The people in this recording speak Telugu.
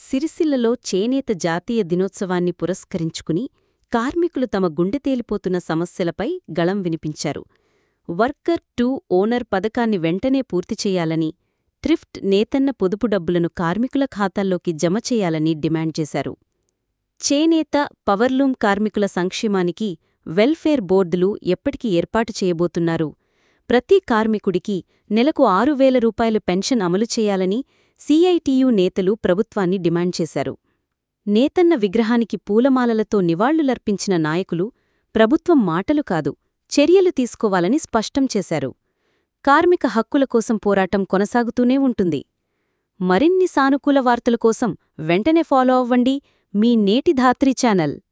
సిరిసిల్లలో చేనేత జాతీయ దినోత్సవాన్ని పురస్కరించుకుని కార్మికులు తమ గుండె తేలిపోతున్న సమస్యలపై గళం వినిపించారు వర్కర్ టు ఓనర్ పథకాన్ని వెంటనే పూర్తి చేయాలని థ్రిఫ్ట్ నేతన్న పొదుపు డబ్బులను కార్మికుల ఖాతాల్లోకి జమ చేయాలని డిమాండ్ చేశారు చేనేత పవర్లూమ్ కార్మికుల సంక్షేమానికి వెల్ఫేర్ బోర్డులు ఎప్పటికి ఏర్పాటు చేయబోతున్నారు ప్రతి కార్మికుడికి నెలకు ఆరు వేల రూపాయలు పెన్షన్ అమలు చేయాలని సిఐటియు నేతలు ప్రభుత్వాన్ని డిమాండ్ చేశారు నేతన్న విగ్రహానికి పూలమాలలతో నివాళులర్పించిన నాయకులు ప్రభుత్వం మాటలు కాదు చర్యలు తీసుకోవాలని స్పష్టం చేశారు కార్మిక హక్కుల కోసం పోరాటం కొనసాగుతూనే ఉంటుంది మరిన్ని సానుకూల వార్తల కోసం వెంటనే ఫాలో అవ్వండి మీ నేటి ధాత్రి ఛానల్